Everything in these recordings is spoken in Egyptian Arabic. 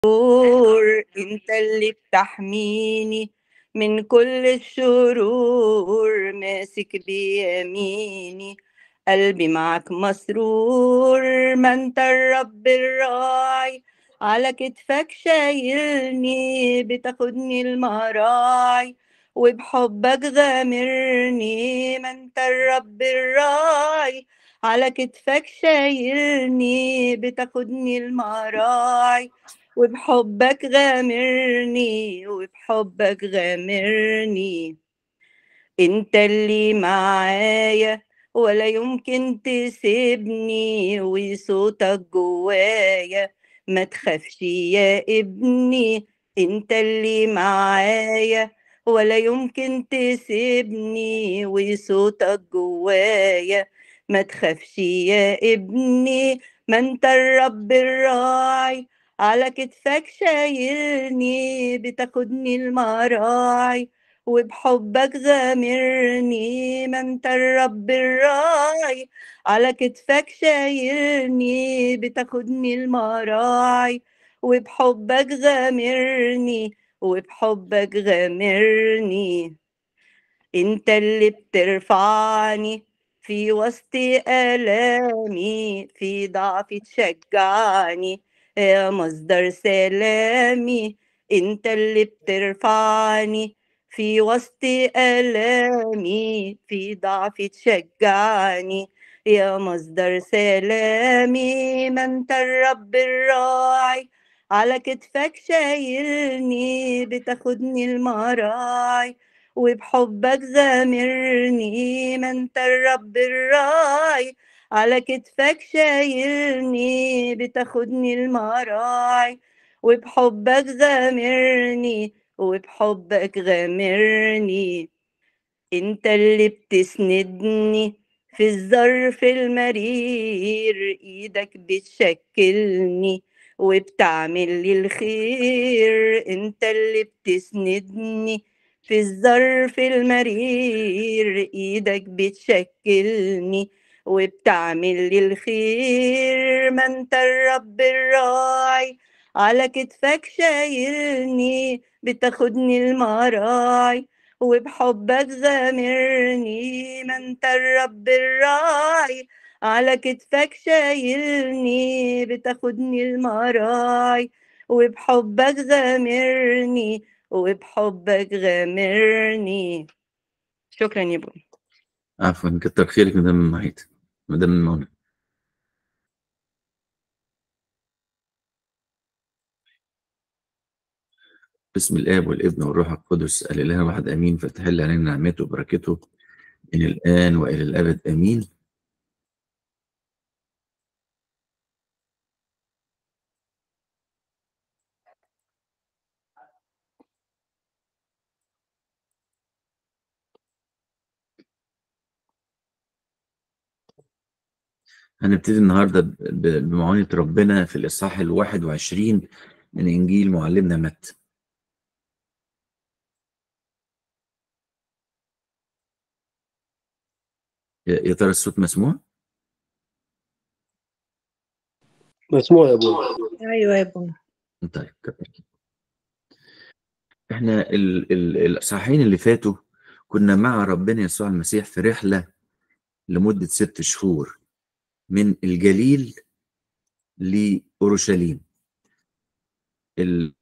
الشرور انت اللي بتحميني من كل الشرور ماسك بيميني قلبي معك مسرور ما انت الرب الراعي على كتفك شايلني بتاخدني المراعي وبحبك غامرني ما انت الرب الراعي على كتفك شايلني بتاخدني المراعي وبحبك غامرني وبحبك غامرني انت اللي معايا ولا يمكن تسيبني وصوتك جوايا ما تخافش يا ابني انت اللي معايا ولا يمكن تسيبني وصوتك جوايا ما تخافش يا ابني ما انت الرب الراعي على كتفك شايلني بتاخدني المراعي وبحبك غامرني ما انت الرب الراعي على كتفك شايلني بتاخدني المراعي وبحبك غامرني وبحبك غامرني انت اللي بترفعني في وسط آلامي في ضعفي تشجعني يا مصدر سلامي انت اللي بترفعني في وسط آلامي في ضعفي تشجعني يا مصدر سلامي ما انت الرب الراعي على كتفك شايلني بتاخدني المراعي وبحبك غامرني ما انت الرب الراعي على كتفك شايلني بتاخدني المراعي وبحبك غامرني وبحبك غامرني انت اللي بتسندني في الظرف المرير ايدك بتشكلني وبتعمل لي الخير انت اللي بتسندني في الظرف المرير ايدك بتشكلني وبتعمل لي الخير ما انت الرب الراعي على كتفك شايلني بتاخدني المراعي وبحبك غامرني ما انت الرب الراعي على كتفك شايلني بتاخدني المراعي وبحبك غامرني وبحبك غامرني شكرا يا بوي عفوا كتر خيرك مدام معيد مدام منى بسم الآب والابن والروح القدس الإله واحد آمين فتحل علينا نعمته وبركته من الآن وإلى الأبد آمين هنبتدي النهارده ب- ب- بمعونة ربنا في الإصحاح الواحد وعشرين من إنجيل معلمنا متى يا يا ترى الصوت مسموع؟ مسموع يا ابوي ايوه يا بوي طيب كتر خيرك. احنا ال- ال- الإصحاحين اللي فاتوا كنا مع ربنا يسوع المسيح في رحلة لمدة ست شهور من الجليل لأورشليم ال-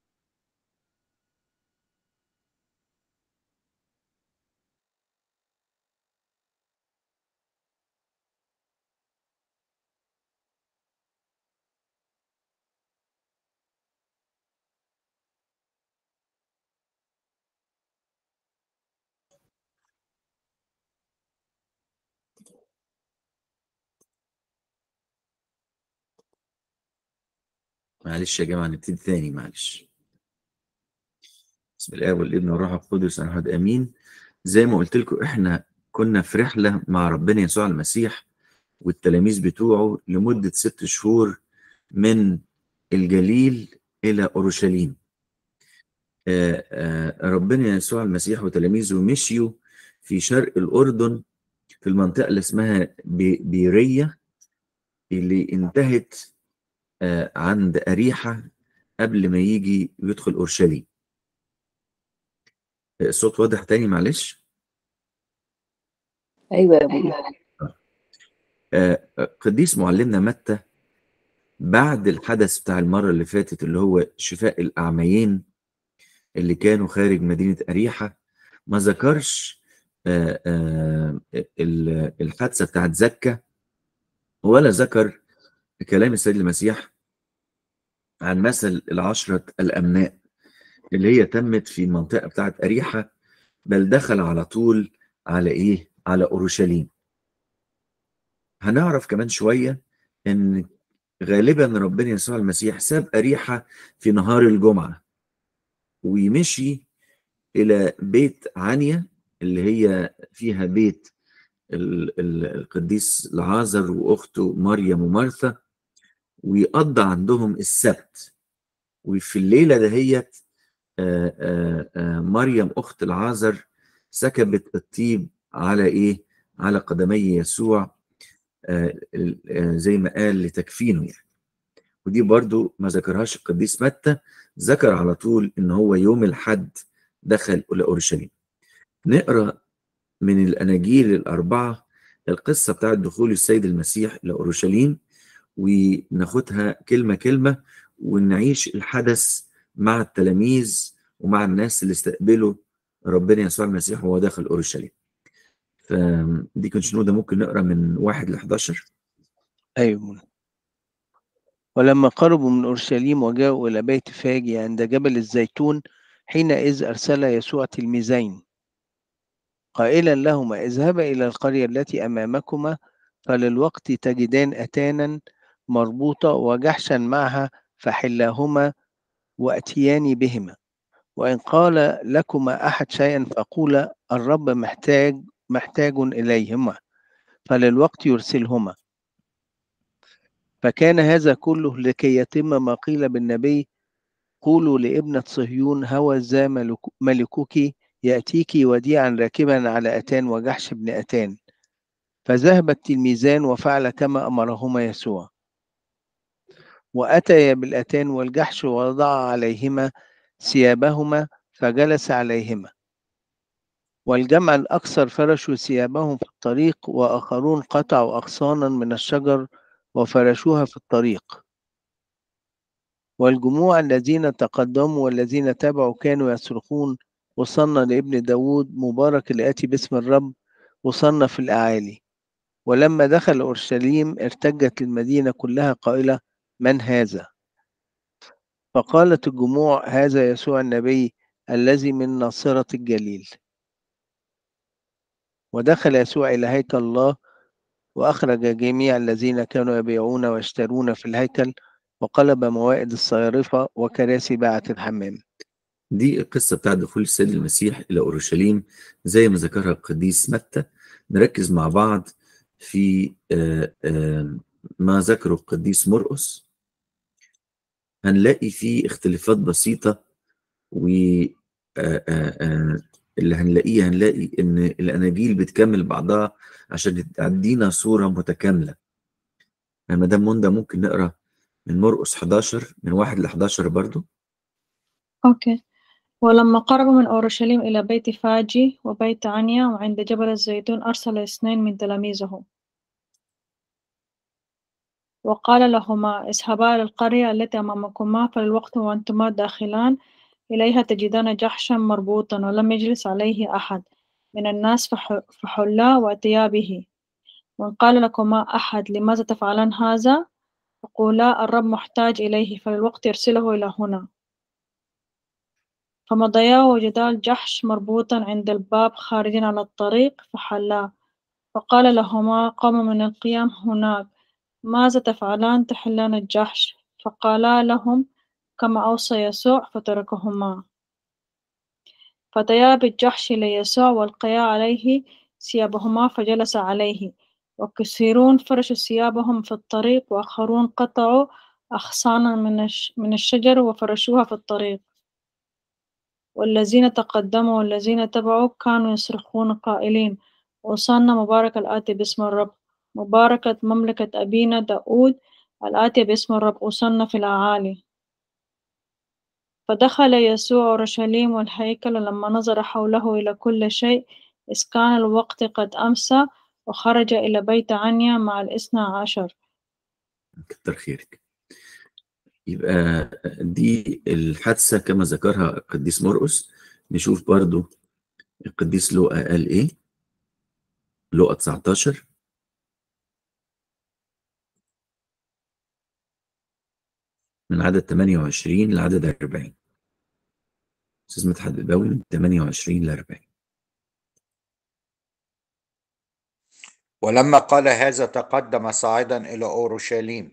معلش يا جماعة نبتدي تاني معلش بسم الله والابن والروح القدس أحد آمين زي ما قلت لكم إحنا كنا في رحلة مع ربنا يسوع المسيح والتلاميذ بتوعه لمدة ست شهور من الجليل إلى أورشليم آه، آه، ربنا يسوع المسيح وتلاميذه مشيوا في شرق الأردن في المنطقة اللي اسمها بي- بيرية اللي انتهت آه، عند أريحة قبل ما يجي يدخل أورشليم الصوت واضح تاني معلش ايوه يا ابونا آه، قديس معلمنا متى بعد الحدث بتاع المرة اللي فاتت اللي هو شفاء الأعميين اللي كانوا خارج مدينة أريحة ما ذكرش آه، آه، ال- الحادثة بتاعت زكا ولا ذكر كلام السيد المسيح عن مثل العشرة الأمناء اللي هي تمت في المنطقة بتاعت أريحة بل دخل على طول على إيه؟ على أورشليم هنعرف كمان شوية إن غالبا ربنا يسوع المسيح ساب أريحة في نهار الجمعة ويمشي إلى بيت عنيا اللي هي فيها بيت ال- ال- القديس لعازر وأخته مريم ومرثا ويقضى عندهم السبت وفي الليلة دهيت آه، آه، آه، مريم أخت العازر سكبت الطيب على إيه؟ على قدمي يسوع آه، ال- آه، زي ما قال لتكفينه يعني ودي برضو ما ذكرهاش القديس متى ذكر على طول ان هو يوم الحد دخل الى اورشليم نقرا من الاناجيل الاربعه القصه بتاعت دخول السيد المسيح الى اورشليم وناخدها كلمه كلمه ونعيش الحدث مع التلاميذ ومع الناس اللي استقبلوا ربنا يسوع المسيح وهو داخل اورشليم فدي كان شنو ده ممكن نقرا من واحد ل 11 أيوة ولما قربوا من أورشليم وجاءوا إلى بيت فاجي عند جبل الزيتون حينئذ أرسل يسوع تلميذين قائلا لهما اذهبا إلى القرية التي أمامكما فللوقت تجدان أتانا مربوطة وجحشا معها فحلاهما وأتيان بهما وإن قال لكما أحد شيئا فقولا الرب محتاج محتاج إليهما فللوقت يرسلهما فكان هذا كله لكي يتم ما قيل بالنبي قولوا لابنة صهيون هوى ذا ملك- ملكك يأتيك وديعا راكبا على أتان وجحش بن أتان فذهب التلميذان وفعل كما أمرهما يسوع وأتيا بالأتان والجحش ووضع عليهما ثيابهما فجلس عليهما والجمع الأكثر فرشوا ثيابهم في الطريق وآخرون قطعوا أغصانا من الشجر وفرشوها في الطريق والجموع الذين تقدموا والذين تبعوا كانوا يصرخون وصلنا لابن داود مبارك الآتي باسم الرب وصلنا في الأعالي ولما دخل أورشليم ارتجت المدينة كلها قائلة من هذا فقالت الجموع هذا يسوع النبي الذي من ناصرة الجليل ودخل يسوع إلى هيكل الله وأخرج جميع الذين كانوا يبيعون ويشترون في الهيكل وقلب موائد الصيارفة وكراسي باعة الحمام دي القصة بتاعت دخول السيد المسيح إلى أورشليم زي ما ذكرها القديس متى نركز مع بعض في آه، آه، ما ذكره القديس مرقس هنلاقي فيه اختلافات بسيطة و آه، آه، آه، اللي هنلاقيه هنلاقي إن الأناجيل بتكمل بعضها عشان تعدينا صورة متكاملة ما دام منى ممكن نقرا من مرقس 11 من 1 ل 11 برضو أوكي ولما قربوا من أورشليم إلى بيت فاجي وبيت عنيا وعند جبل الزيتون أرسل اثنين من تلاميذه وقال لهما اذهبا إلى القرية التي أمامكما فللوقت وأنتما داخلان إليها تجدان جحشا مربوطا ولم يجلس عليه أحد من الناس فح- فحلا وأتيا به وإن قال لكما أحد لماذا تفعلان هذا فقولا الرب محتاج إليه فللوقت يرسله إلى هنا فمضيا وجدا الجحش مربوطا عند الباب خارجا على الطريق فحلا فقال لهما قوم من القيام هناك ماذا تفعلان تحلان الجحش فقالا لهم كما أوصى يسوع فتركهما فتيا بالجحش إلى يسوع والقيا عليه ثيابهما فجلس عليه وكثيرون فرشوا ثيابهم في الطريق وآخرون قطعوا أغصانا من الش- من الشجر وفرشوها في الطريق والذين تقدموا والذين تبعوا كانوا يصرخون قائلين وصلنا مبارك الآتي باسم الرب مباركة مملكة أبينا داود الآتي باسم الرب وصلنا في الأعالي فدخل يسوع أورشليم والهيكل لما نظر حوله إلى كل شيء إذ كان الوقت قد أمسى وخرج إلى بيت عنيا مع الاثنى عشر كتر خيرك يبقى دي الحادثة كما ذكرها القديس مرقس نشوف برضو القديس لوقا قال ايه لوقا 19 من عدد 28 لعدد 40 استاذ مدحت الباوي من 28 ل 40 ولما قال هذا تقدم صاعدا إلى أورشليم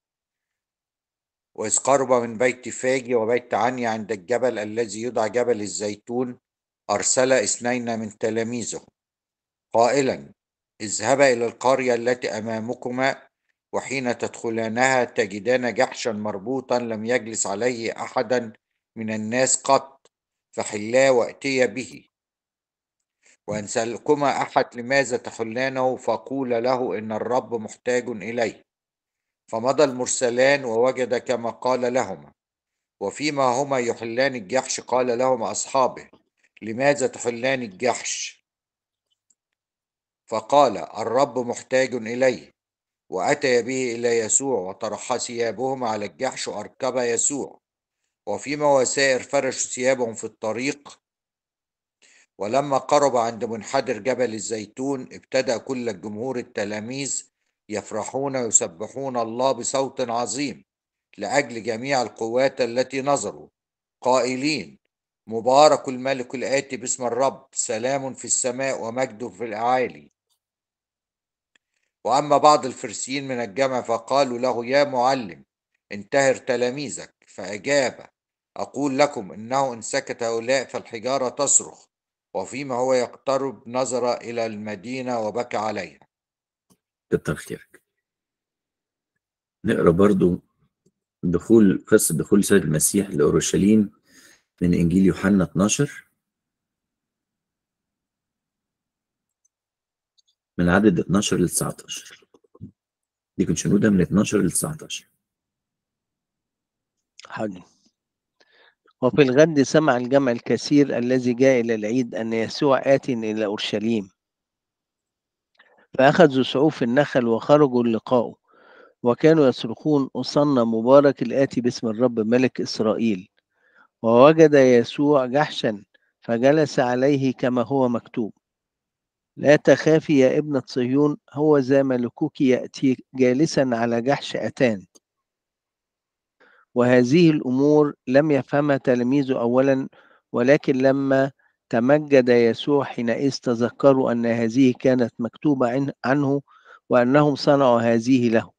وإذ قرب من بيت فاجي وبيت عنيا عند الجبل الذي يدعى جبل الزيتون أرسل اثنين من تلاميذه قائلا اذهبا إلى القرية التي أمامكما وحين تدخلانها تجدان جحشا مربوطا لم يجلس عليه أحدا من الناس قط فحلا وأتي به وإن سألكما أحد لماذا تحلانه فقول له إن الرب محتاج إليه فمضى المرسلان ووجد كما قال لهما وفيما هما يحلان الجحش قال لهما أصحابه لماذا تحلان الجحش فقال الرب محتاج إليه وأتي به إلى يسوع وطرح ثيابهما على الجحش وأركب يسوع وفيما وسائر فرشوا ثيابهم في الطريق ولما قرب عند منحدر جبل الزيتون ابتدأ كل الجمهور التلاميذ يفرحون ويسبحون الله بصوت عظيم لأجل جميع القوات التي نظروا قائلين مبارك الملك الآتي باسم الرب سلام في السماء ومجد في الأعالي وأما بعض الفرسيين من الجمع فقالوا له يا معلم انتهر تلاميذك فأجاب أقول لكم إنه إن سكت هؤلاء فالحجارة تصرخ وفيما هو يقترب نظر إلى المدينة وبكى عليها كتر خيرك نقرا برضو دخول قصة دخول سيد المسيح لأورشليم من إنجيل يوحنا 12 من عدد 12 ل 19 دي كنت شنودة من 12 ل 19 حاضر وفي الغد سمع الجمع الكثير الذي جاء إلى العيد أن يسوع آت إلى أورشليم فأخذوا سعوف النخل وخرجوا لقاؤه وكانوا يصرخون أصنى مبارك الآتي باسم الرب ملك إسرائيل ووجد يسوع جحشا فجلس عليه كما هو مكتوب لا تخافي يا ابنة صهيون هو ذا ملكك يأتي جالسا على جحش أتان وهذه الأمور لم يفهمها تلاميذه أولا ولكن لما تمجد يسوع حينئذ تذكروا أن هذه كانت مكتوبة عنه وأنهم صنعوا هذه له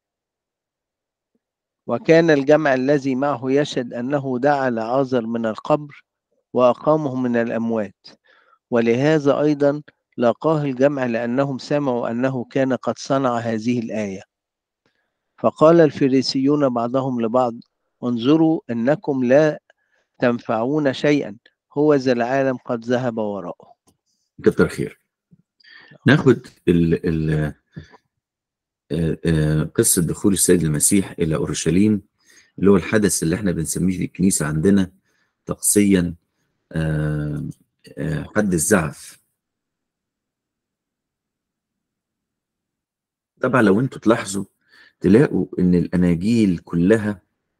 وكان الجمع الذي معه يشهد أنه دعا لعازر من القبر وأقامه من الأموات ولهذا أيضا لاقاه الجمع لأنهم سمعوا أنه كان قد صنع هذه الآية فقال الفريسيون بعضهم لبعض انظروا انكم لا تنفعون شيئا هو ذا العالم قد ذهب وراءه كتر خير ناخد ال ال آه، آه، قصة دخول السيد المسيح إلى أورشليم اللي هو الحدث اللي احنا بنسميه في الكنيسة عندنا طقسيا آه، آه، حد الزعف طبعا لو انتوا تلاحظوا تلاقوا ان الاناجيل كلها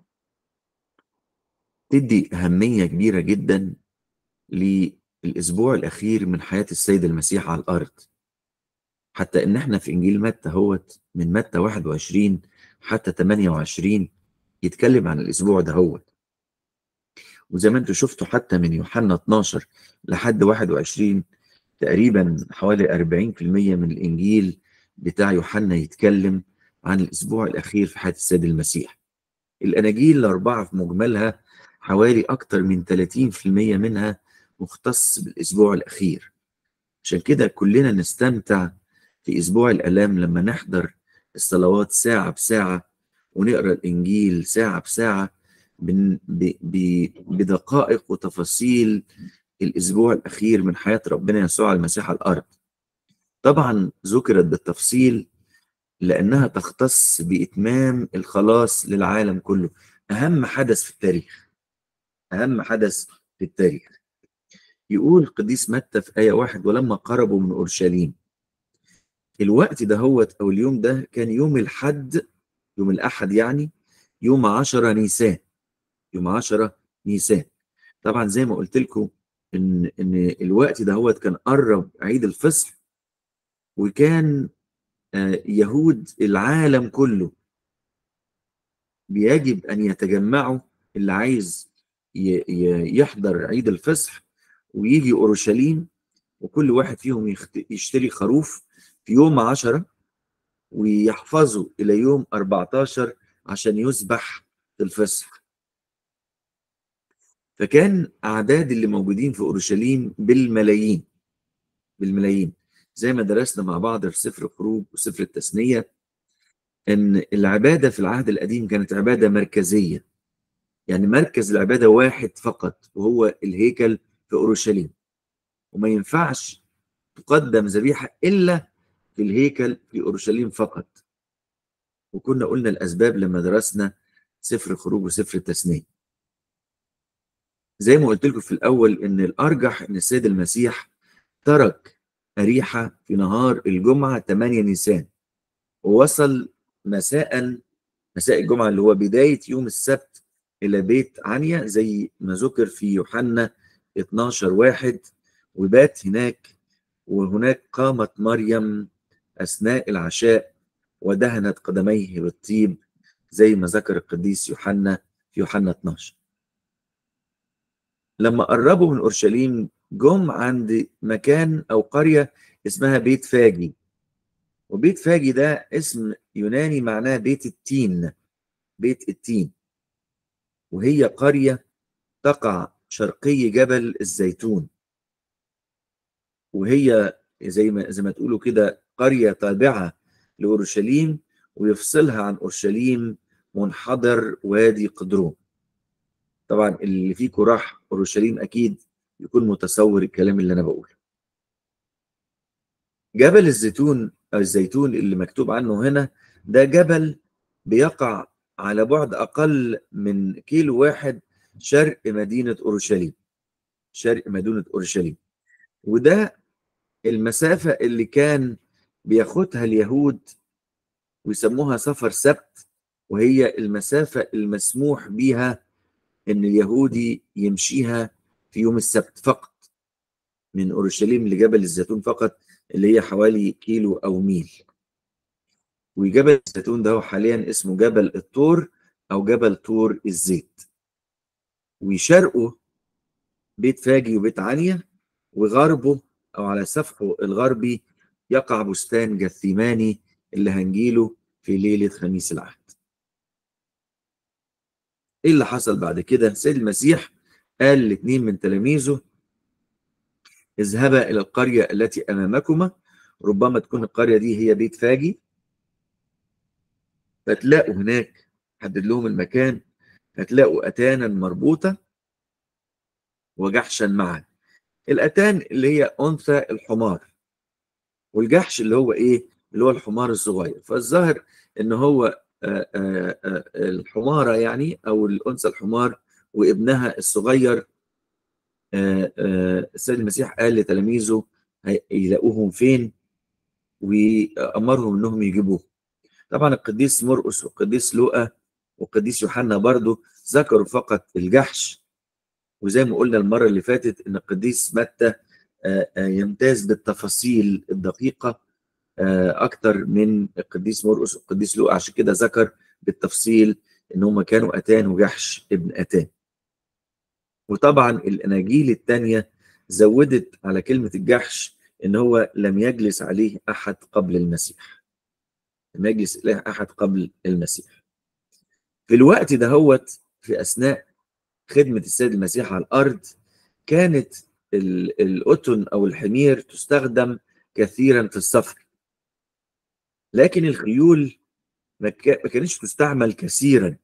تدي اهميه كبيره جدا للاسبوع الاخير من حياه السيد المسيح على الارض حتى ان احنا في انجيل متى هوت من متى 21 حتى 28 يتكلم عن الاسبوع ده هوت وزي ما انتوا شفتوا حتى من يوحنا 12 لحد 21 تقريبا حوالي 40% من الانجيل بتاع يوحنا يتكلم عن الاسبوع الاخير في حياه السيد المسيح الاناجيل الاربعه في مجملها حوالي اكتر من 30% منها مختص بالاسبوع الاخير عشان كده كلنا نستمتع في اسبوع الالام لما نحضر الصلوات ساعه بساعه ونقرا الانجيل ساعه بساعه بن- ب- ب- بدقائق وتفاصيل الاسبوع الاخير من حياه ربنا يسوع المسيح على الارض طبعا ذكرت بالتفصيل لانها تختص باتمام الخلاص للعالم كله اهم حدث في التاريخ أهم حدث في التاريخ يقول القديس متى في آية واحد ولما قربوا من أورشليم الوقت ده هو أو اليوم ده كان يوم الحد يوم الأحد يعني يوم عشرة نيسان يوم عشرة نيسان طبعا زي ما قلت لكم إن إن الوقت ده هو كان قرب عيد الفصح وكان آه، يهود العالم كله بيجب أن يتجمعوا اللي عايز ي- ي- يحضر عيد الفصح ويجي أورشليم وكل واحد فيهم يخت- يشتري خروف في يوم عشرة ويحفظوا إلى يوم 14 عشان يذبح في الفصح فكان أعداد اللي موجودين في أورشليم بالملايين بالملايين زي ما درسنا مع بعض في سفر الخروج وسفر التثنية إن العبادة في العهد القديم كانت عبادة مركزية يعني مركز العبادة واحد فقط وهو الهيكل في أورشليم وما ينفعش تقدم ذبيحة إلا في الهيكل في أورشليم فقط وكنا قلنا الأسباب لما درسنا سفر الخروج وسفر التثنية زي ما قلت لكم في الأول إن الأرجح إن السيد المسيح ترك أريحة في نهار الجمعة 8 نيسان ووصل مساء مساء الجمعة اللي هو بداية يوم السبت إلى بيت عنيا زي ما ذكر في يوحنا 12 واحد وبات هناك وهناك قامت مريم أثناء العشاء ودهنت قدميه بالطيب زي ما ذكر القديس يوحنا في يوحنا 12 لما قربوا من أورشليم جم عند مكان أو قرية اسمها بيت فاجي وبيت فاجي ده اسم يوناني معناه بيت التين بيت التين وهي قرية تقع شرقي جبل الزيتون وهي زي ما زي ما تقولوا كده قرية تابعة لأورشليم ويفصلها عن أورشليم منحدر وادي قدرون طبعا اللي فيكم راح أورشليم أكيد يكون متصور الكلام اللي أنا بقوله جبل الزيتون أو الزيتون اللي مكتوب عنه هنا ده جبل بيقع على بعد أقل من كيلو واحد شرق مدينة أورشليم شرق مدينة أورشليم وده المسافة اللي كان بياخدها اليهود ويسموها سفر سبت وهي المسافة المسموح بيها إن اليهودي يمشيها في يوم السبت فقط من أورشليم لجبل الزيتون فقط اللي هي حوالي كيلو أو ميل وجبل الزيتون ده هو حاليا اسمه جبل الطور أو جبل طور الزيت وشرقه بيت فاجي وبيت عنيا وغربه أو على سفحه الغربي يقع بستان جثيماني اللي هنجيله في ليلة خميس العهد ايه اللي حصل بعد كده سيد المسيح قال لاثنين من تلاميذه اذهبا الى القريه التي امامكما ربما تكون القريه دي هي بيت فاجي فتلاقوا هناك حدد لهم المكان هتلاقوا اتانا مربوطه وجحشا معا الاتان اللي هي انثى الحمار والجحش اللي هو ايه اللي هو الحمار الصغير فالظاهر ان هو آآ آآ الحمارة يعني أو الأنثى الحمار وابنها الصغير آآ السيد المسيح قال لتلاميذه يلاقوهم فين وأمرهم إنهم يجيبوه طبعا القديس مرقس والقديس لوقا والقديس يوحنا برضو ذكروا فقط الجحش وزي ما قلنا المرة اللي فاتت إن القديس متى يمتاز بالتفاصيل الدقيقة اكتر من القديس مرقس والقديس لوقا عشان كده ذكر بالتفصيل ان هم كانوا اتان وجحش ابن اتان وطبعا الاناجيل الثانيه زودت على كلمه الجحش ان هو لم يجلس عليه احد قبل المسيح لم يجلس اليه احد قبل المسيح في الوقت دهوت في اثناء خدمه السيد المسيح على الارض كانت الأتن او الحمير تستخدم كثيرا في السفر لكن الخيول ما كانتش تستعمل كثيرا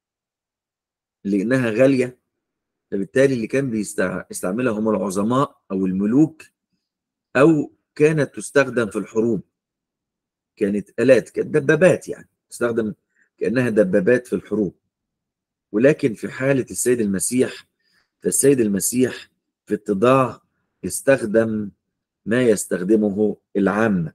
لانها غاليه فبالتالي اللي كان بيستعملها هم العظماء او الملوك او كانت تستخدم في الحروب كانت الات كانت دبابات يعني تستخدم كانها دبابات في الحروب ولكن في حاله السيد المسيح فالسيد المسيح في اتضاع استخدم ما يستخدمه العامة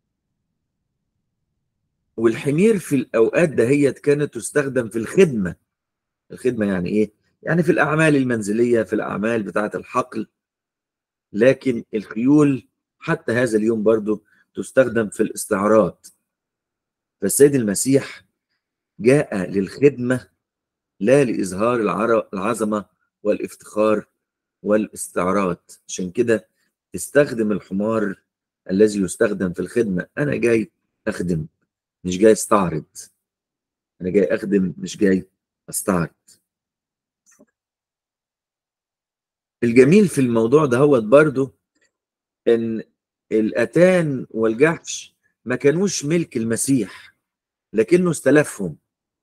والحمير في الأوقات دهيت كانت تستخدم في الخدمة الخدمة يعني إيه؟ يعني في الأعمال المنزلية في الأعمال بتاعة الحقل لكن الخيول حتى هذا اليوم برضو تستخدم في الاستعراض فالسيد المسيح جاء للخدمة لا لإظهار العر- العظمة والافتخار والاستعراض عشان كده استخدم الحمار الذي يستخدم في الخدمة أنا جاي أخدم مش جاي استعرض أنا جاي أخدم مش جاي أستعرض الجميل في الموضوع ده هو برضه إن الأتان والجحش ما كانوش ملك المسيح لكنه استلفهم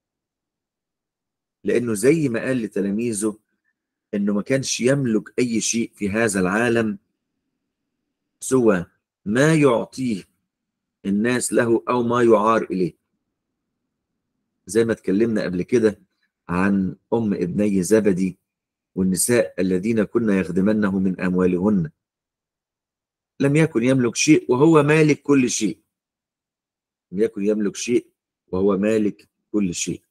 لأنه زي ما قال لتلاميذه إنه ما كانش يملك أي شيء في هذا العالم سوى ما يعطيه الناس له أو ما يعار إليه زي ما اتكلمنا قبل كده عن أم ابني زبدي والنساء الذين كنا يخدمنه من أموالهن لم يكن يملك شيء وهو مالك كل شيء لم يكن يملك شيء وهو مالك كل شيء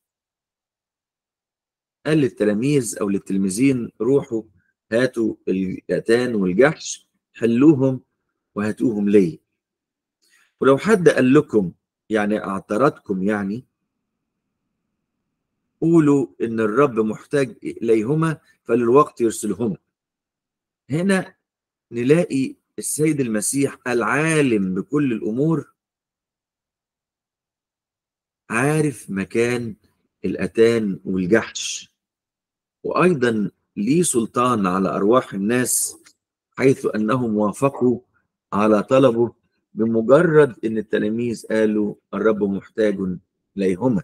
قال للتلاميذ أو للتلميذين روحوا هاتوا الأتان والجحش حلوهم وهاتوهم لي ولو حد قال لكم يعني اعترضكم يعني قولوا ان الرب محتاج اليهما فللوقت يرسلهما هنا نلاقي السيد المسيح العالم بكل الامور عارف مكان الاتان والجحش وايضا ليه سلطان على ارواح الناس حيث انهم وافقوا على طلبه بمجرد ان التلاميذ قالوا الرب محتاج اليهما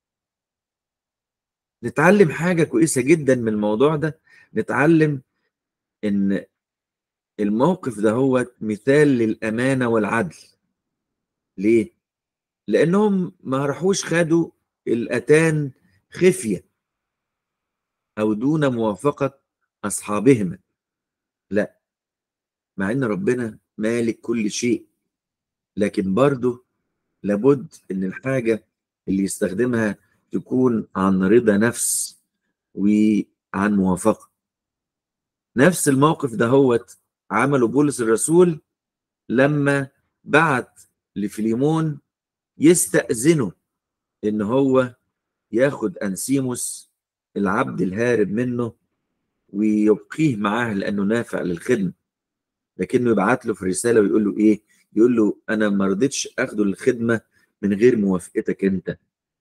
نتعلم حاجه كويسه جدا من الموضوع ده نتعلم ان الموقف ده هو مثال للامانه والعدل ليه لانهم ما راحوش خدوا الاتان خفيه او دون موافقه اصحابهما لا مع ان ربنا مالك كل شيء لكن برضه لابد ان الحاجه اللي يستخدمها تكون عن رضا نفس وعن موافقه نفس الموقف ده هو عمله بولس الرسول لما بعت لفيليمون يستأذنه ان هو ياخد انسيموس العبد الهارب منه ويبقيه معاه لانه نافع للخدمه لكنه يبعت له في رساله ويقول له ايه يقول له انا ما رضيتش اخده للخدمه من غير موافقتك انت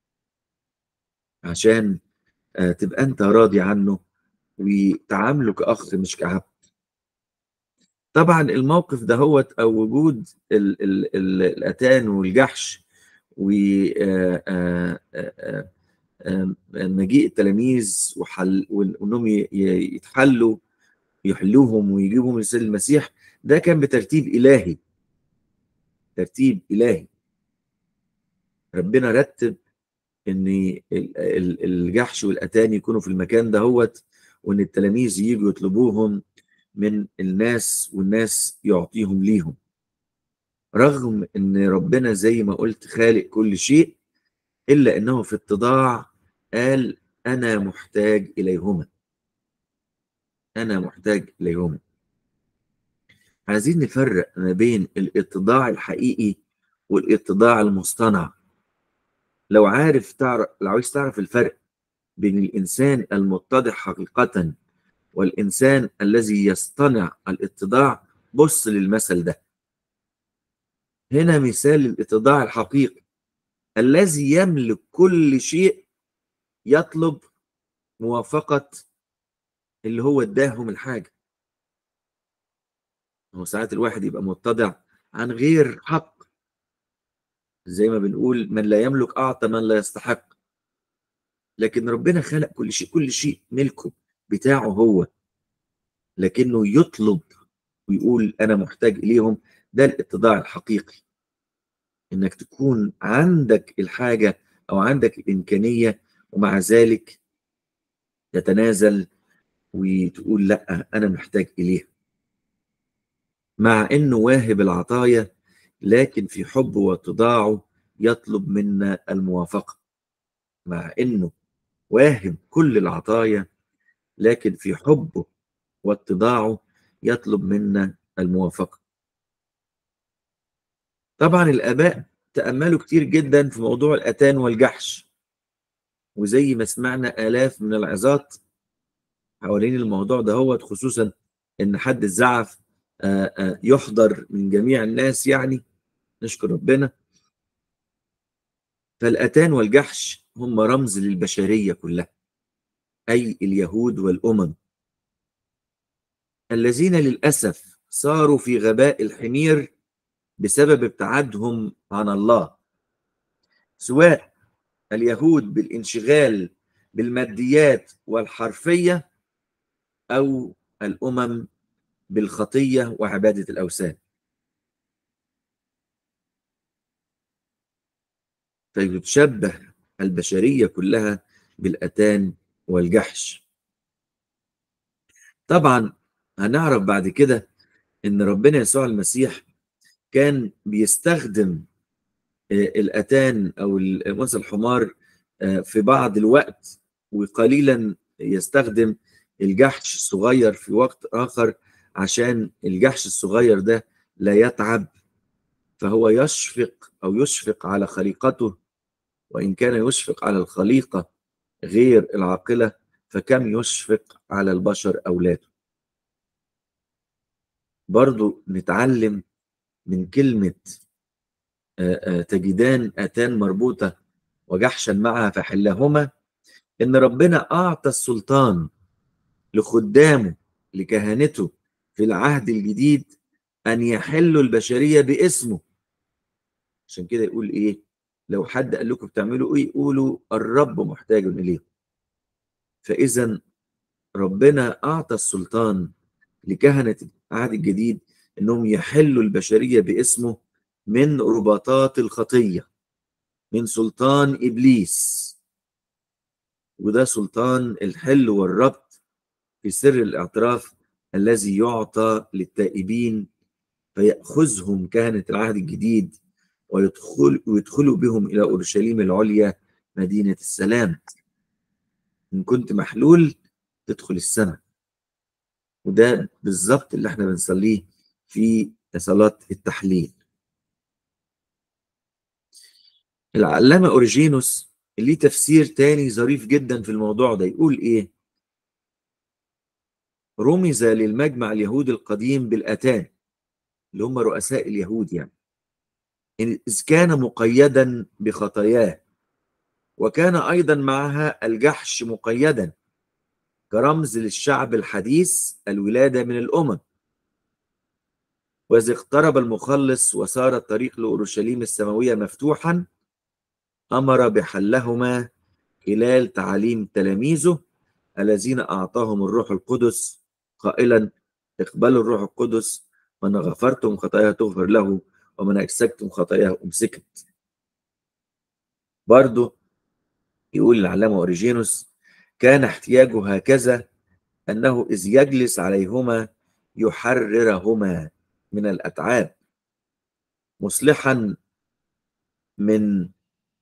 عشان آه، تبقى انت راضي عنه وتعامله كاخ مش كعبد طبعا الموقف ده هو او وجود ال ال ال الاتان والجحش و آه، آه، آه، آه، مجيء التلاميذ وحل وانهم ي- ي- يتحلوا يحلوهم ويجيبهم لسيد المسيح ده كان بترتيب الهي ترتيب الهي ربنا رتب ان ال- ال- الجحش والاتان يكونوا في المكان دهوت وان التلاميذ يجوا يطلبوهم من الناس والناس يعطيهم ليهم رغم ان ربنا زي ما قلت خالق كل شيء الا انه في اتضاع قال انا محتاج اليهما انا محتاج اليهما عايزين نفرق ما بين الاتضاع الحقيقي والاتضاع المصطنع لو عارف تعرف لو عايز تعرف الفرق بين الانسان المتضع حقيقة والانسان الذي يصطنع الاتضاع بص للمثل ده هنا مثال الاتضاع الحقيقي الذي يملك كل شيء يطلب موافقة اللي هو اداهم الحاجة هو ساعات الواحد يبقى متضع عن غير حق زي ما بنقول من لا يملك أعطى من لا يستحق لكن ربنا خلق كل شيء كل شيء ملكه بتاعه هو لكنه يطلب ويقول أنا محتاج إليهم ده الاتضاع الحقيقي إنك تكون عندك الحاجة أو عندك الإمكانية ومع ذلك تتنازل وتقول لا انا محتاج اليها مع انه واهب العطايا لكن في حبه واتضاعه يطلب منا الموافقه مع انه واهب كل العطايا لكن في حبه واتضاعه يطلب منا الموافقه طبعا الاباء تاملوا كتير جدا في موضوع الاتان والجحش وزي ما سمعنا الاف من العظات حوالين الموضوع ده هو خصوصا ان حد الزعف آه، آه، يحضر من جميع الناس يعني نشكر ربنا فالاتان والجحش هم رمز للبشريه كلها اي اليهود والامم الذين للاسف صاروا في غباء الحمير بسبب ابتعادهم عن الله سواء اليهود بالانشغال بالماديات والحرفيه او الامم بالخطيه وعباده الاوثان فيتشبه البشريه كلها بالاتان والجحش طبعا هنعرف بعد كده ان ربنا يسوع المسيح كان بيستخدم آه، الاتان او مثل الحمار آه، في بعض الوقت وقليلا يستخدم الجحش الصغير في وقت اخر عشان الجحش الصغير ده لا يتعب فهو يشفق او يشفق على خليقته وان كان يشفق على الخليقه غير العاقله فكم يشفق على البشر اولاده برضو نتعلم من كلمه آه، آه، تجدان اتان مربوطه وجحشا معها فحلهما ان ربنا اعطى السلطان لخدامه لكهنته في العهد الجديد ان يحلوا البشريه باسمه عشان كده يقول ايه لو حد قال لكم بتعملوا ايه قولوا الرب محتاج اليه فاذا ربنا اعطى السلطان لكهنه العهد الجديد انهم يحلوا البشريه باسمه من رباطات الخطيه من سلطان ابليس وده سلطان الحل والربط في سر الاعتراف الذي يعطى للتائبين فيأخذهم كهنة العهد الجديد ويدخل ويدخلوا بهم إلى أورشليم العليا مدينة السلام إن كنت محلول تدخل السماء وده بالظبط اللي احنا بنصليه في صلاة التحليل العلامة أوريجينوس ليه تفسير تاني ظريف جدا في الموضوع ده يقول إيه رمز للمجمع اليهودي القديم بالأتان اللي هم رؤساء اليهود يعني إذ كان مقيدا بخطاياه وكان أيضا معها الجحش مقيدا كرمز للشعب الحديث الولادة من الأمم وإذ اقترب المخلص وصار الطريق لأورشليم السماوية مفتوحا أمر بحلهما خلال تعاليم تلاميذه الذين أعطاهم الروح القدس قائلا اقبلوا الروح القدس من غفرتم خطاياه تغفر له ومن أمسكتم خطاياه أمسكت برضه يقول العلامة أوريجينوس كان احتياجه هكذا أنه إذ يجلس عليهما يحررهما من الأتعاب مصلحا من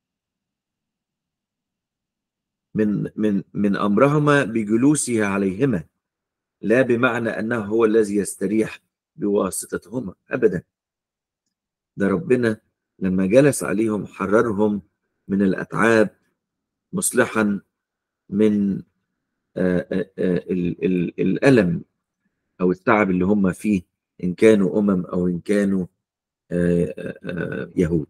من من من امرهما بجلوسه عليهما لا بمعنى انه هو الذي يستريح بواسطتهما ابدا ده ربنا لما جلس عليهم حررهم من الاتعاب مصلحا من آآ آآ ال ال الالم او التعب اللي هم فيه ان كانوا امم او ان كانوا آآ يهود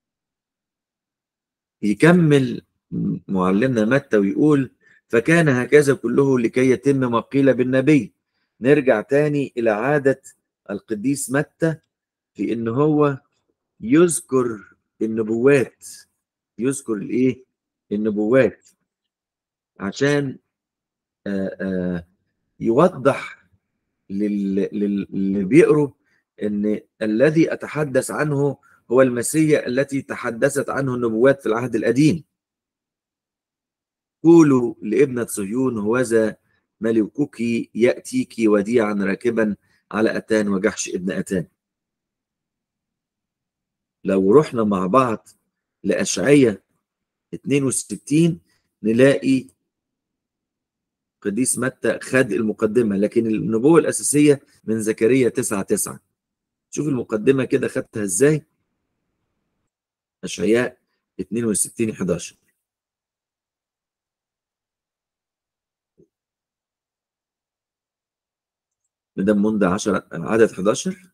يكمل معلمنا متى ويقول فكان هكذا كله لكي يتم ما قيل بالنبي نرجع تاني إلى عادة القديس متى في إن هو يذكر النبوات يذكر الإيه؟ النبوات عشان آآ آآ يوضح للي بيقروا ان الذي اتحدث عنه هو المسيح التي تحدثت عنه النبوات في العهد القديم قولوا لابنة صهيون هوذا ملكك يأتيك وديعا راكبا على أتان وجحش ابن أتان لو رحنا مع بعض لأشعية 62 نلاقي قديس متى خد المقدمة لكن النبوة الأساسية من زكريا 9 9 شوف المقدمة كده خدتها ازاي أشعياء 62 11 مدام منذ 10 عدد 11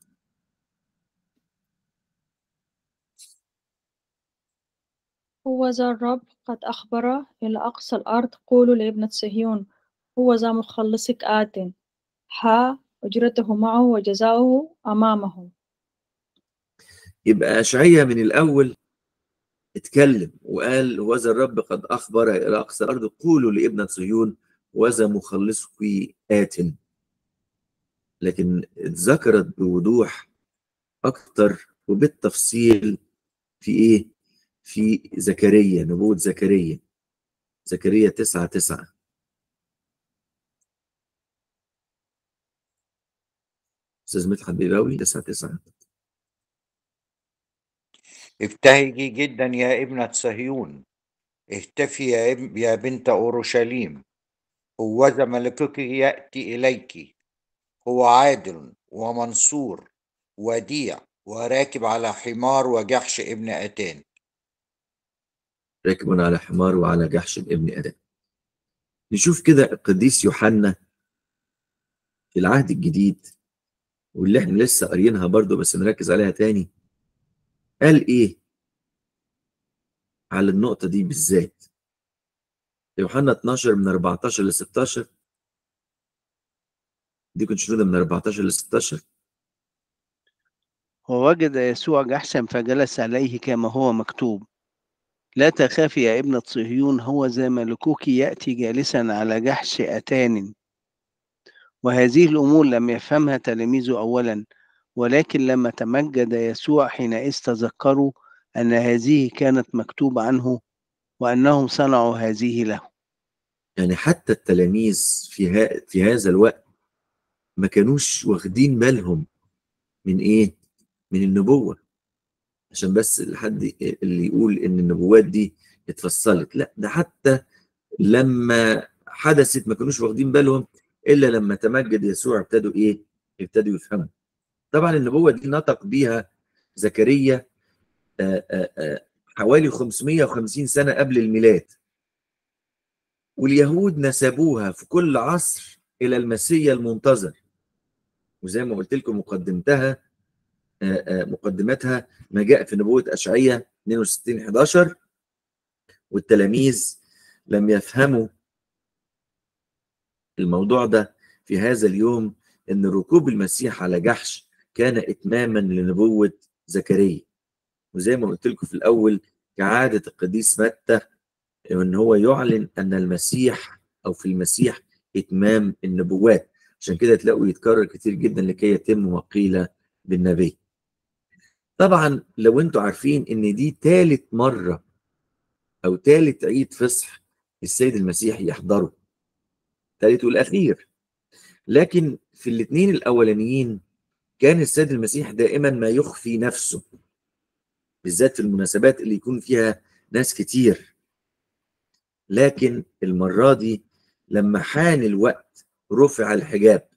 هو ذا الرب قد أخبر إلى أقصى الأرض قولوا لابنة صهيون هو ذا مخلصك آت ها أجرته معه وجزاؤه أمامه يبقى أشعية من الأول اتكلم وقال وذا الرب قد أخبر إلى أقصى الأرض قولوا لابنة صهيون وذا مخلصك آت لكن اتذكرت بوضوح أكتر وبالتفصيل في إيه؟ في زكريا نبوة زكريا زكريا تسعة تسعة أستاذ مدحت بيراوي تسعة تسعة ابتهجي جدا يا ابنة صهيون اهتفي يا, اب... يا بنت أورشليم هوذا ملكك يأتي إليك هو عادل ومنصور وديع وراكب على حمار وجحش ابن أتان راكب على حمار وعلى جحش ابن أدم نشوف كده القديس يوحنا في العهد الجديد واللي احنا لسه قاريينها برضو بس نركز عليها تاني قال ايه على النقطة دي بالذات يوحنا 12 من 14 ل 16 دي كنت شنودة من 14 ل 16 ووجد يسوع جحشا فجلس عليه كما هو مكتوب لا تخافي يا ابنة صهيون هو ذا ملكوك يأتي جالسا على جحش أتان وهذه الأمور لم يفهمها تلاميذه أولا ولكن لما تمجد يسوع حينئذ تذكروا أن هذه كانت مكتوبة عنه وأنهم صنعوا هذه له يعني حتى التلاميذ في, ها في هذا الوقت ما كانوش واخدين بالهم من ايه من النبوة عشان بس الحد اللي يقول ان النبوات دي اتفصلت لا ده حتى لما حدثت ما كانوش واخدين بالهم الا لما تمجد يسوع ابتدوا ايه ابتدوا يفهموا طبعا النبوة دي نطق بيها زكريا آآ آآ حوالي 550 سنة قبل الميلاد واليهود نسبوها في كل عصر إلى المسيا المنتظر وزي ما قلت لكم مقدمتها آآ مقدمتها ما جاء في نبوة أشعية 62 11 والتلاميذ لم يفهموا الموضوع ده في هذا اليوم ان ركوب المسيح على جحش كان اتماما لنبوه زكريا وزي ما قلت لكم في الاول كعاده القديس متى ان هو يعلن ان المسيح او في المسيح اتمام النبوات عشان كده تلاقوا يتكرر كتير جدا لكي يتم وقيل بالنبي طبعا لو انتوا عارفين ان دي ثالث مره او ثالث عيد فصح السيد المسيح يحضره الثالث والاخير لكن في الاثنين الاولانيين كان السيد المسيح دائما ما يخفي نفسه بالذات في المناسبات اللي يكون فيها ناس كتير لكن المرة دي لما حان الوقت رفع الحجاب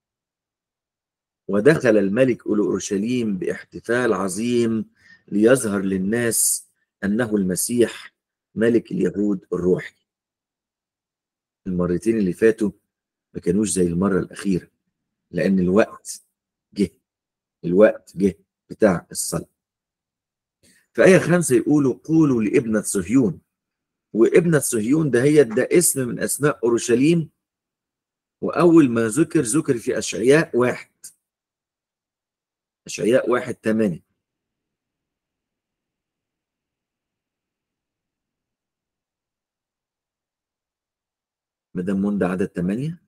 ودخل الملك إلى أورشليم باحتفال عظيم ليظهر للناس أنه المسيح ملك اليهود الروحي المرتين اللي فاتوا ما كانوش زي المرة الأخيرة لأن الوقت جه الوقت جه بتاع الصلاة في آية خمسة يقولوا قولوا لابنة صهيون وابنة صهيون ده هي ده اسم من أسماء أورشليم وأول ما ذكر ذكر في أشعياء واحد أشعياء واحد تمانية مدام منى عدد تمانية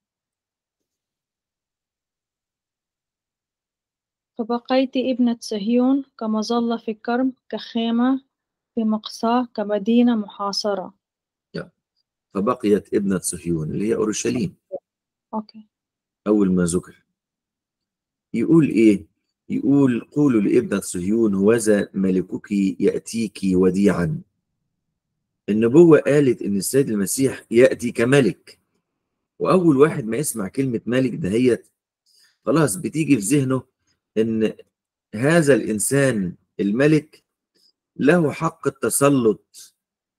فبقيت ابنة صهيون كمظلة في كرم كخيمة في مقصاة كمدينة محاصرة فبقيت ابنة صهيون اللي هي أورشليم أوكي أول ما ذكر يقول إيه؟ يقول قولوا لابنة صهيون هوذا ملكك يأتيك وديعا النبوة قالت إن السيد المسيح يأتي كملك وأول واحد ما يسمع كلمة ملك دهيت خلاص بتيجي في ذهنه إن هذا الإنسان الملك له حق التسلط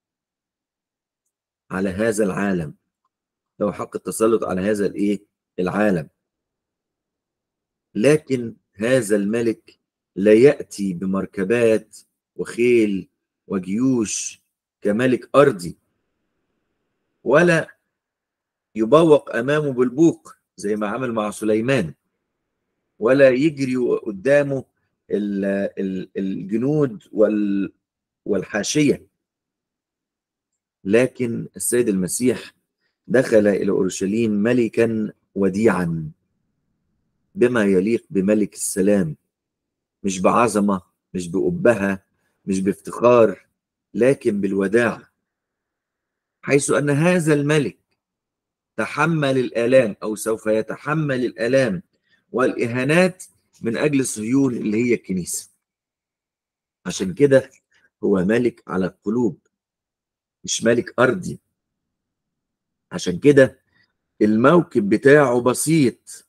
على هذا العالم له حق التسلط على هذا الايه العالم لكن هذا الملك لا ياتي بمركبات وخيل وجيوش كملك ارضي ولا يبوق امامه بالبوق زي ما عمل مع سليمان ولا يجري قدامه ال- ال- الجنود وال- والحاشيه لكن السيد المسيح دخل الى اورشليم ملكا وديعا بما يليق بملك السلام مش بعظمه مش بأبهة مش بافتخار لكن بالوداع حيث ان هذا الملك تحمل الالام او سوف يتحمل الالام والاهانات من اجل صهيون اللي هي الكنيسه عشان كده هو ملك على القلوب مش ملك ارضي عشان كده الموكب بتاعه بسيط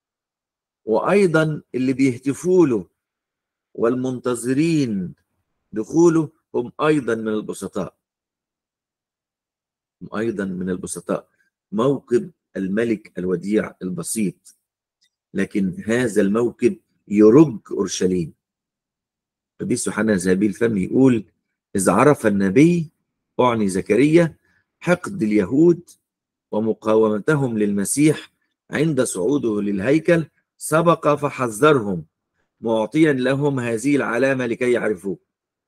وايضا اللي بيهتفوا له والمنتظرين دخوله هم ايضا من البسطاء هم ايضا من البسطاء موكب الملك الوديع البسيط لكن هذا الموكب يرج اورشليم قديس يوحنا ذهبي الفم يقول اذا عرف النبي اعني زكريا حقد اليهود ومقاومتهم للمسيح عند صعوده للهيكل سبق فحذرهم معطيا لهم هذه العلامه لكي يعرفوه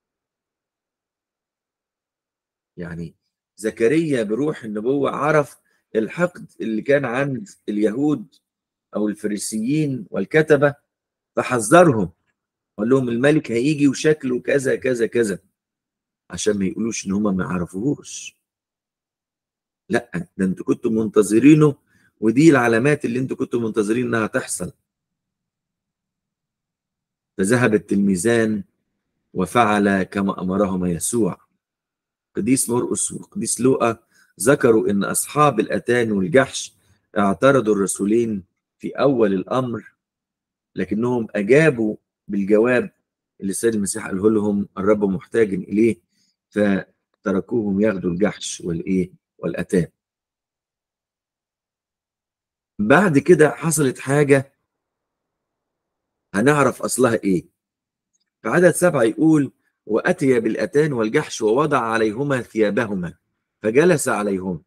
يعني زكريا بروح النبوه عرف الحقد اللي كان عند اليهود او الفريسيين والكتبه فحذرهم قال لهم الملك هيجي وشكله كذا كذا كذا عشان ما يقولوش ان هم ما يعرفوهوش لا ده انتوا كنتوا منتظرينه ودي العلامات اللي انتوا كنتوا منتظرين انها تحصل فذهب التلميذان وفعل كما امرهما يسوع قديس مرقس وقديس لوقا ذكروا ان اصحاب الاتان والجحش اعترضوا الرسولين في اول الامر لكنهم اجابوا بالجواب اللي السيد المسيح قاله لهم الرب محتاج اليه فتركوهم ياخدوا الجحش والايه والاتان بعد كده حصلت حاجه هنعرف اصلها ايه في عدد سبعه يقول واتي بالاتان والجحش ووضع عليهما ثيابهما فجلس عليهما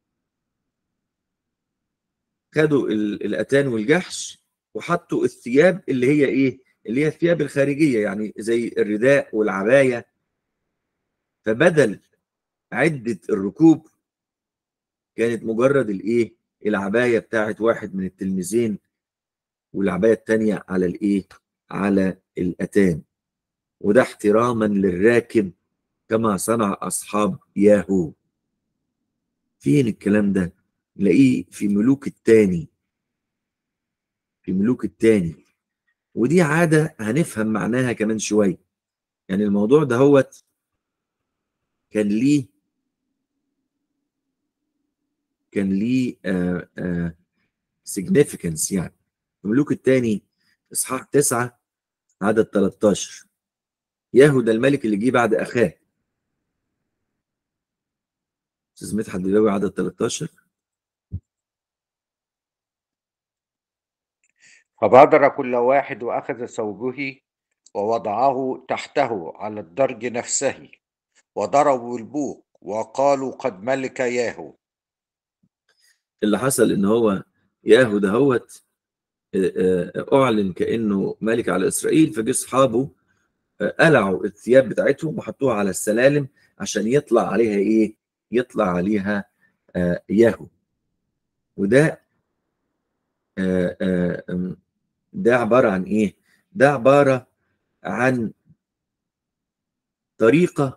خدوا ال- الاتان والجحش وحطوا الثياب اللي هي ايه اللي هي الثياب الخارجيه يعني زي الرداء والعبايه فبدل عده الركوب كانت مجرد الايه العبايه بتاعت واحد من التلميذين والعبايه الثانيه على الايه على الاتان وده احتراما للراكب كما صنع اصحاب ياهو فين الكلام ده نلاقيه في ملوك الثاني في ملوك الثاني ودي عاده هنفهم معناها كمان شويه يعني الموضوع ده هوت كان ليه كان ليه آه آه significance يعني الملوك الثاني اصحاح تسعة عدد 13 ياهو ده الملك اللي جه بعد اخاه استاذ مدحت دلوقتي عدد 13 فبادر كل واحد وأخذ ثوبه ووضعه تحته على الدرج نفسه وضربوا البوق وقالوا قد ملك ياهو اللي حصل ان هو ياهو ده هوت آه، آه، اعلن كانه ملك على اسرائيل فجه اصحابه آه، قلعوا الثياب بتاعتهم وحطوها على السلالم عشان يطلع عليها ايه يطلع عليها آه، ياهو وده آه، آه، آم، ده عباره عن ايه ده عباره عن طريقه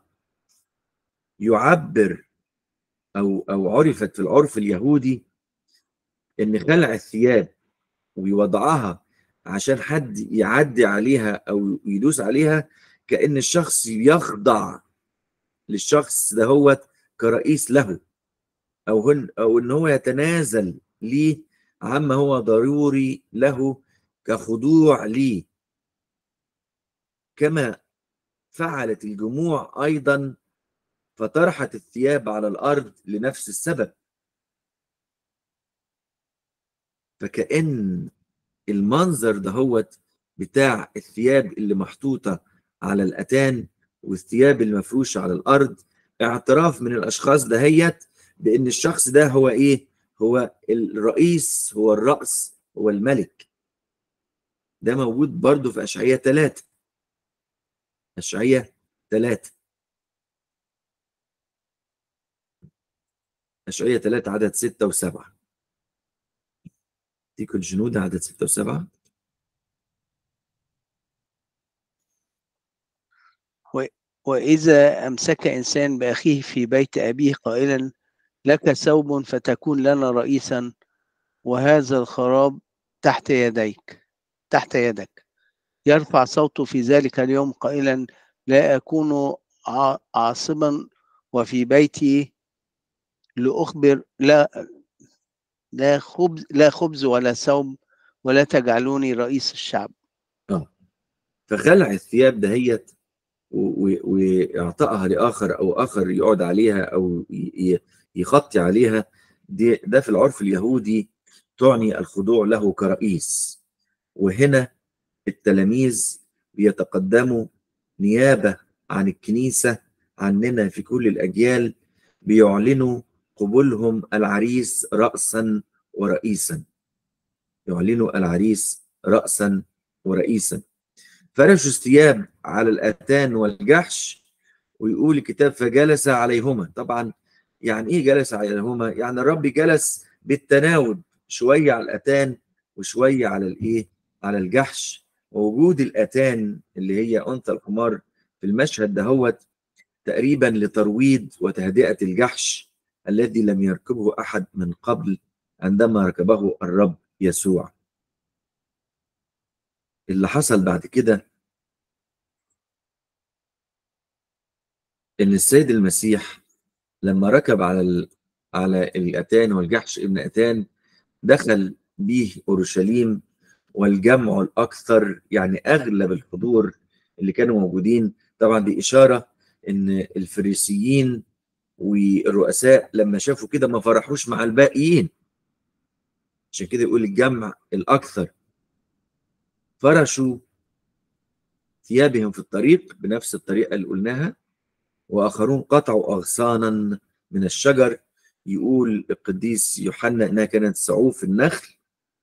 يعبر او او عرفت في العرف اليهودي ان خلع الثياب ووضعها عشان حد يعدي عليها او يدوس عليها كأن الشخص يخضع للشخص ده هو كرئيس له او هن او ان هو يتنازل ليه عما هو ضروري له كخضوع ليه كما فعلت الجموع ايضا فطرحت الثياب على الارض لنفس السبب فكأن المنظر دهوت بتاع الثياب اللي محطوطة على الأتان والثياب المفروشة على الأرض اعتراف من الأشخاص دهيت بأن الشخص ده هو إيه؟ هو الرئيس هو الرأس هو الملك ده موجود برضو في أشعية ثلاثة أشعية ثلاثة أشعية ثلاثة عدد ستة وسبعة تيكو الجنود عدد ستة وسبعة وإذا أمسك إنسان بأخيه في بيت أبيه قائلا لك ثوب فتكون لنا رئيسا وهذا الخراب تحت يديك تحت يدك يرفع صوته في ذلك اليوم قائلا لا أكون ع- عاصما وفي بيتي لأخبر لا لا خبز لا خبز ولا ثوب ولا تجعلوني رئيس الشعب فخلع الثياب دهيت و- و- واعطائها لاخر او اخر يقعد عليها او ي- ي- يخطي عليها دي ده في العرف اليهودي تعني الخضوع له كرئيس وهنا التلاميذ بيتقدموا نيابه عن الكنيسه عننا في كل الاجيال بيعلنوا قبولهم العريس راسا ورئيسا يعلنوا العريس راسا ورئيسا فرشوا الثياب على الاتان والجحش ويقول الكتاب فجلس عليهما طبعا يعني ايه جلس عليهما يعني الرب جلس بالتناوب شويه على الاتان وشويه على الايه على الجحش ووجود الاتان اللي هي انثى الحمار في المشهد دهوت تقريبا لترويض وتهدئه الجحش الذي لم يركبه احد من قبل عندما ركبه الرب يسوع اللي حصل بعد كده ان السيد المسيح لما ركب على ال... على الاتان والجحش ابن اتان دخل به اورشليم والجمع الاكثر يعني اغلب الحضور اللي كانوا موجودين طبعا دي اشاره ان الفريسيين والرؤساء لما شافوا كده ما فرحوش مع الباقيين عشان كده يقول الجمع الاكثر فرشوا ثيابهم في الطريق بنفس الطريقه اللي قلناها واخرون قطعوا اغصانا من الشجر يقول القديس يوحنا انها كانت سعوف النخل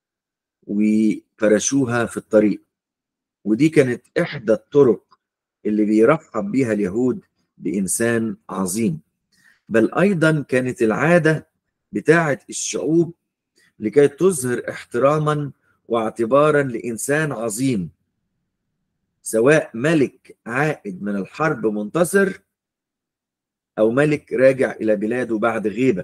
وفرشوها في الطريق ودي كانت احدى الطرق اللي بيرحب بيها اليهود بانسان عظيم بل ايضا كانت العاده بتاعه الشعوب لكي تظهر احتراما واعتبارا لانسان عظيم سواء ملك عائد من الحرب منتصر او ملك راجع الى بلاده بعد غيبه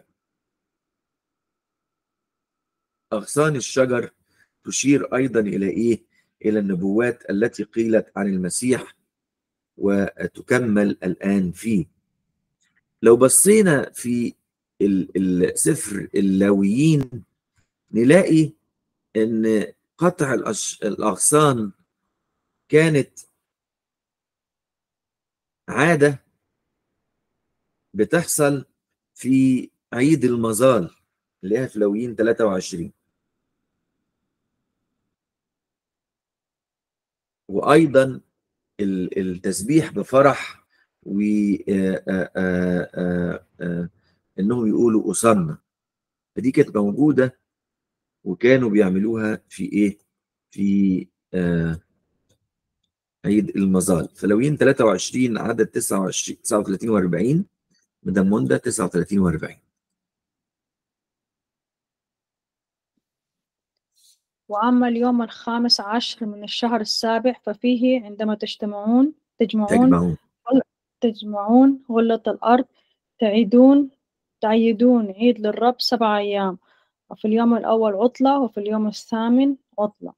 اغصان الشجر تشير ايضا الى ايه الى النبوات التي قيلت عن المسيح وتكمل الان فيه لو بصينا في السفر اللاويين نلاقي ان قطع الأش... الاغصان كانت عاده بتحصل في عيد المظال اللي هي في لاويين 23 وايضا التسبيح بفرح و انهم يقولوا اصلنا فدي كانت موجوده وكانوا بيعملوها في ايه في آه عيد المظال فلويين 23 عدد 29 39 و40 مدام منده 39 و40 وأما اليوم الخامس عشر من الشهر السابع ففيه عندما تجتمعون تجمعون تجمعون تجمعون غلة الأرض تعيدون تعيدون عيد للرب سبع أيام وفي اليوم الأول عطلة وفي اليوم الثامن عطلة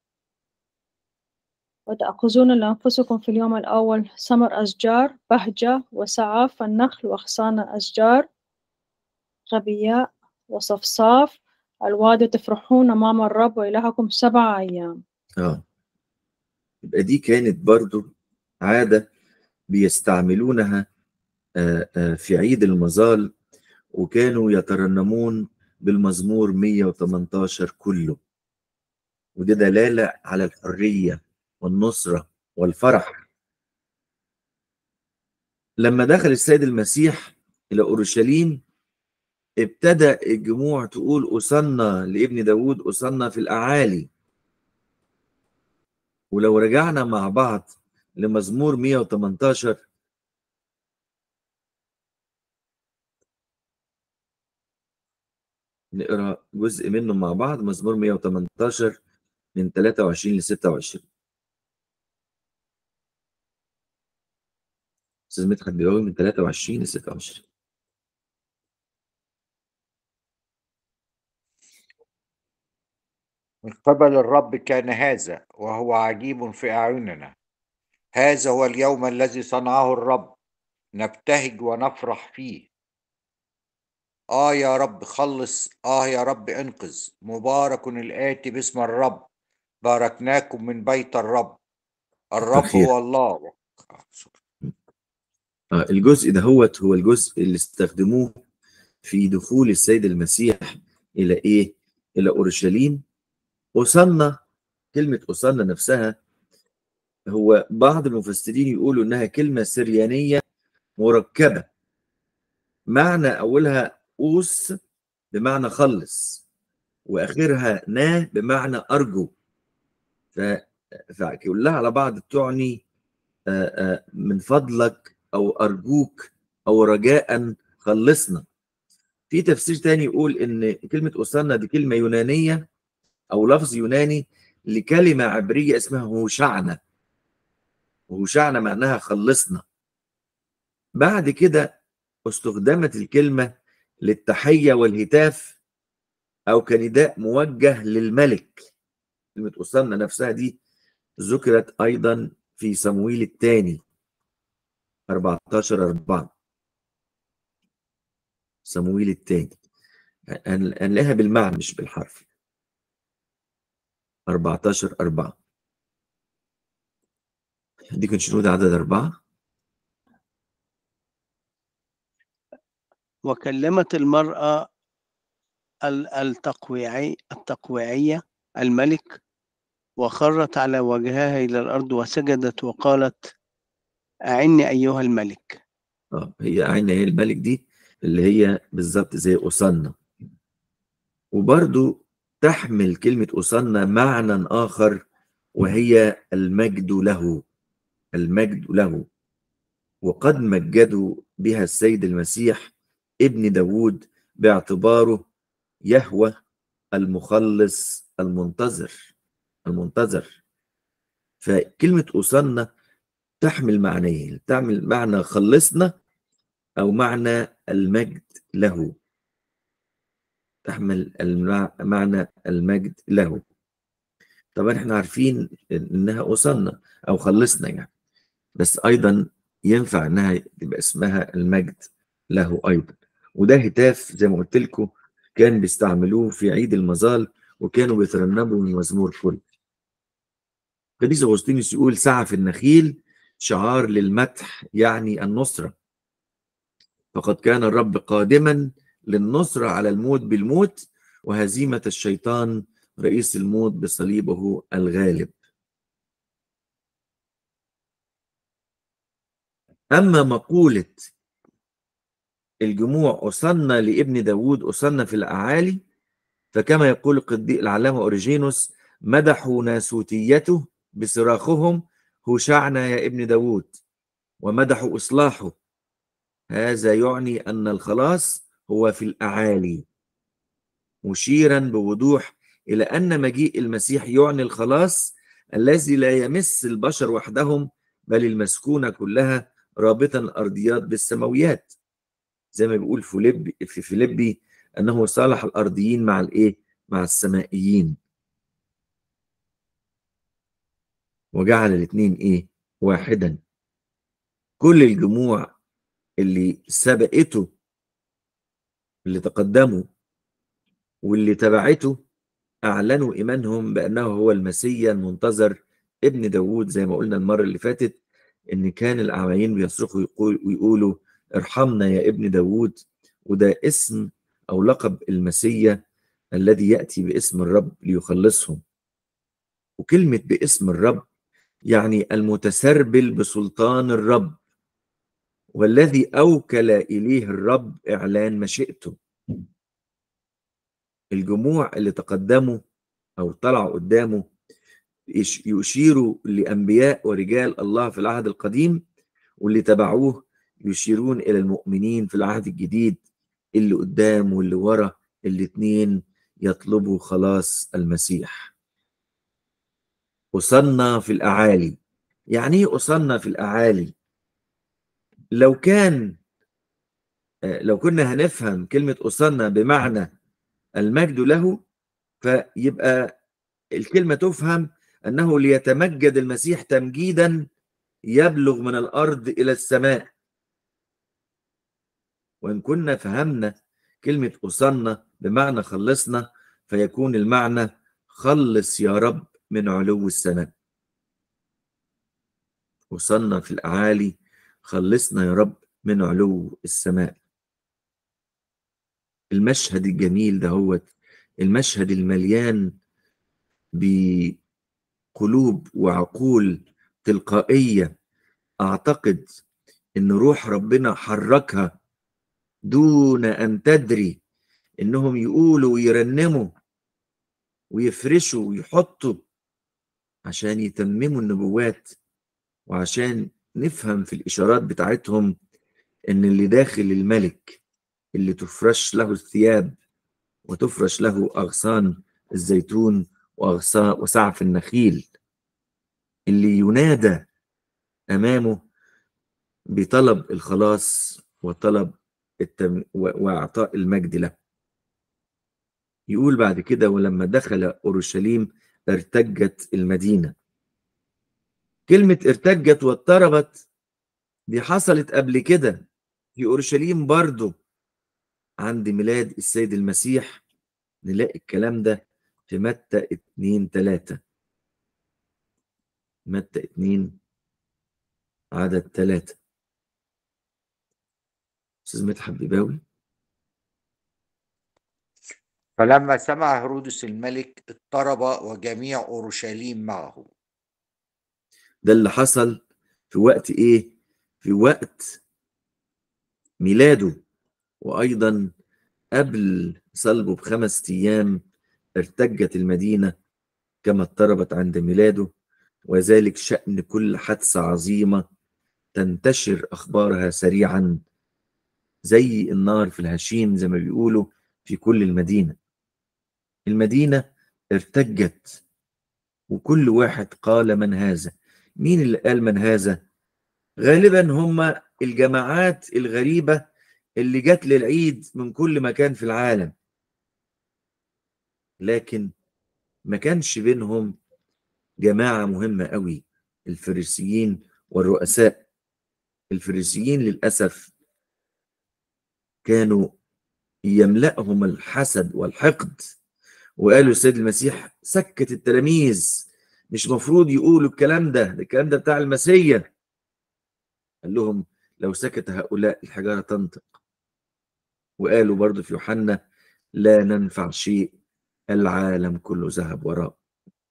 وتأخذون لأنفسكم في اليوم الأول ثمر أشجار بهجة وسعاف النخل وأغصان الأشجار غبياء وصفصاف الواد تفرحون أمام الرب وإلهكم سبع أيام اه يبقى دي كانت برضو عادة بيستعملونها آه، آه، في عيد المظال وكانوا يترنمون بالمزمور 118 كله وده دلالة على الحرية والنصرة والفرح لما دخل السيد المسيح إلى أورشليم ابتدى الجموع تقول أصلنا لابن داود أصلنا في الأعالي ولو رجعنا مع بعض لمزمور 118 نقرا جزء منه مع بعض مزمور 118 من 23 ل 26 استاذ مدحت بيقول من 23 ل 26 من قبل الرب كان هذا وهو عجيب في أعيننا هذا هو اليوم الذي صنعه الرب نبتهج ونفرح فيه آه يا رب خلص آه يا رب انقذ مبارك الآتي باسم الرب باركناكم من بيت الرب الرب خير. هو الله آه، الجزء ده هو هو الجزء اللي استخدموه في دخول السيد المسيح إلى إيه؟ إلى أورشليم وصلنا كلمة وصلنا نفسها هو بعض المفسرين يقولوا إنها كلمة سريانية مركبة معنى أولها أوس بمعنى خلص وآخرها نا بمعنى أرجو ف... فكلها على بعض تعني آه، آه، من فضلك أو أرجوك أو رجاء خلصنا في تفسير تاني يقول إن كلمة أوسانا دي كلمة يونانية أو لفظ يوناني لكلمة عبرية اسمها هوشعنا وهوشعنا معناها خلصنا بعد كده استخدمت الكلمة للتحية والهتاف أو كنداء موجه للملك كلمة أوسانا نفسها دي ذكرت أيضا في صمويل الثاني 14 4 صمويل الثاني هنلاقيها بالمعنى مش بالحرف 14 4 دي كنت شنود عدد أربعة وكلمت المرأة ال- التقويعي التقويعية الملك وخرت على وجهها إلى الأرض وسجدت وقالت أعني أيها الملك اه هي عين هي الملك دي اللي هي بالظبط زي أوسنا وبرضو تحمل كلمة أوسنا معنى آخر وهي المجد له المجد له وقد مجدوا بها السيد المسيح ابن داود باعتباره يهوى المخلص المنتظر المنتظر فكلمة أوسنا تحمل معنيين تعمل معنى خلصنا أو معنى المجد له تحمل المع- معنى المجد له طبعا احنا عارفين انها أوصلنا او خلصنا يعني بس ايضا ينفع انها تبقى اسمها المجد له ايضا وده هتاف زي ما قلت لكم كان بيستعملوه في عيد المظال وكانوا بيترنموا من مزمور كل قديس اغسطينوس يقول سعى في النخيل شعار للمدح يعني النصره فقد كان الرب قادما للنصرة على الموت بالموت وهزيمة الشيطان رئيس الموت بصليبه الغالب أما مقولة الجموع أصلنا لابن داود أصلنا في الأعالي فكما يقول القديس العلامة أوريجينوس مدحوا ناسوتيته بصراخهم هوشعنا يا ابن داود ومدحوا إصلاحه هذا يعني أن الخلاص هو في الأعالي مشيرا بوضوح إلى أن مجيء المسيح يعني الخلاص الذي لا يمس البشر وحدهم بل المسكونة كلها رابطا الأرضيات بالسماويات زي ما بيقول فيليب في فيليبي أنه صالح الأرضيين مع الإيه؟ مع السمائيين وجعل الاثنين ايه واحدا كل الجموع اللي سبقته اللي تقدموا واللي تبعته أعلنوا إيمانهم بأنه هو المسيا المنتظر ابن داوود زي ما قلنا المرة اللي فاتت إن كان الأعميين بيصرخوا يقول ويقولوا ارحمنا يا ابن داوود وده اسم أو لقب المسيا الذي يأتي باسم الرب ليخلصهم وكلمة باسم الرب يعني المتسربل بسلطان الرب والذي أوكل إليه الرب إعلان مشيئته الجموع اللي تقدموا أو طلعوا قدامه يش- يشيروا لأنبياء ورجال الله في العهد القديم واللي تبعوه يشيرون إلى المؤمنين في العهد الجديد اللي قدام واللي ورا الاتنين يطلبوا خلاص المسيح أصلنا في الأعالي يعني إيه أصلنا في الأعالي لو كان آه، لو كنا هنفهم كلمة أصلنا بمعنى المجد له فيبقى الكلمة تفهم أنه ليتمجد المسيح تمجيدا يبلغ من الأرض إلى السماء وإن كنا فهمنا كلمة أصلنا بمعنى خلصنا فيكون المعنى خلص يا رب من علو السماء وصلنا في الأعالي خلصنا يا رب من علو السماء المشهد الجميل ده هو المشهد المليان بقلوب وعقول تلقائية أعتقد إن روح ربنا حركها دون أن تدري إنهم يقولوا ويرنموا ويفرشوا ويحطوا عشان يتمموا النبوات وعشان نفهم في الإشارات بتاعتهم إن اللي داخل الملك اللي تفرش له الثياب وتفرش له أغصان الزيتون وأغصان وسعف النخيل اللي ينادى أمامه بطلب الخلاص وطلب التم... و- وإعطاء المجد له يقول بعد كده ولما دخل أورشليم ارتجت المدينة كلمة ارتجت واضطربت دي حصلت قبل كده في أورشليم برضو عند ميلاد السيد المسيح نلاقي الكلام ده في متى اتنين تلاتة متى اتنين عدد تلاتة أستاذ مدحت بيباوي فلما سمع هرودس الملك اضطرب وجميع أورشليم معه ده اللي حصل في وقت ايه في وقت ميلاده وايضا قبل صلبه بخمس ايام ارتجت المدينه كما اضطربت عند ميلاده وذلك شأن كل حادثة عظيمة تنتشر أخبارها سريعا زي النار في الهشيم زي ما بيقولوا في كل المدينة المدينة ارتجت وكل واحد قال من هذا مين اللي قال من هذا غالبا هم الجماعات الغريبة اللي جت للعيد من كل مكان في العالم لكن ما كانش بينهم جماعة مهمة قوي الفريسيين والرؤساء الفريسيين للأسف كانوا يملأهم الحسد والحقد وقالوا السيد المسيح سكت التلاميذ مش مفروض يقولوا الكلام ده ده الكلام ده بتاع المسيا قال لهم لو سكت هؤلاء الحجارة تنطق وقالوا برضو في يوحنا لا ننفع شيء العالم كله ذهب وراء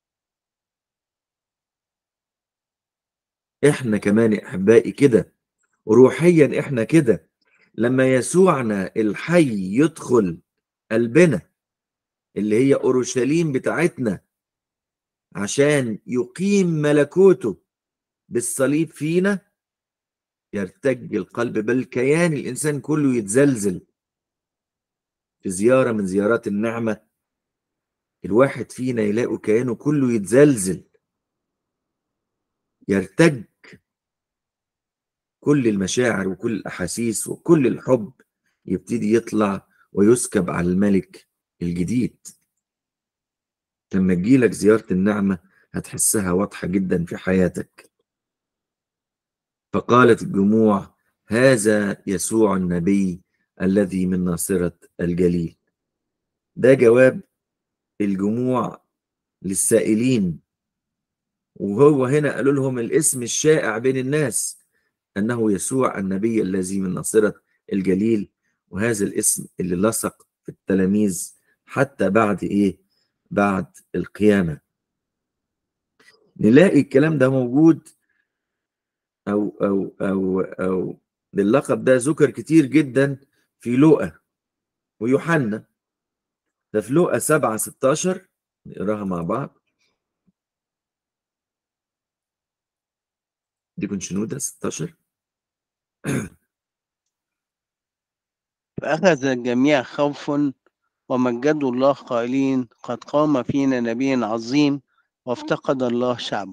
احنا كمان يا احبائي كده روحيا احنا كده لما يسوعنا الحي يدخل قلبنا اللي هي اورشليم بتاعتنا عشان يقيم ملكوته بالصليب فينا يرتج القلب بل كيان الانسان كله يتزلزل في زياره من زيارات النعمه الواحد فينا يلاقوا كيانه كله يتزلزل يرتج كل المشاعر وكل الاحاسيس وكل الحب يبتدي يطلع ويسكب على الملك الجديد لما تجيلك زيارة النعمة هتحسها واضحة جدا في حياتك فقالت الجموع هذا يسوع النبي الذي من ناصرة الجليل ده جواب الجموع للسائلين وهو هنا قالوا لهم الاسم الشائع بين الناس أنه يسوع النبي الذي من ناصرة الجليل وهذا الاسم اللي لصق في التلاميذ حتى بعد إيه بعد القيامة نلاقي الكلام ده موجود أو أو أو أو اللقب ده ذكر كتير جدا في لوقا ويوحنا ده في لوقا 7 16 نقراها مع بعض دي كنت شنودة 16 فأخذ الجميع خوف ومجدوا الله قائلين قد قام فينا نبي عظيم وافتقد الله شعبه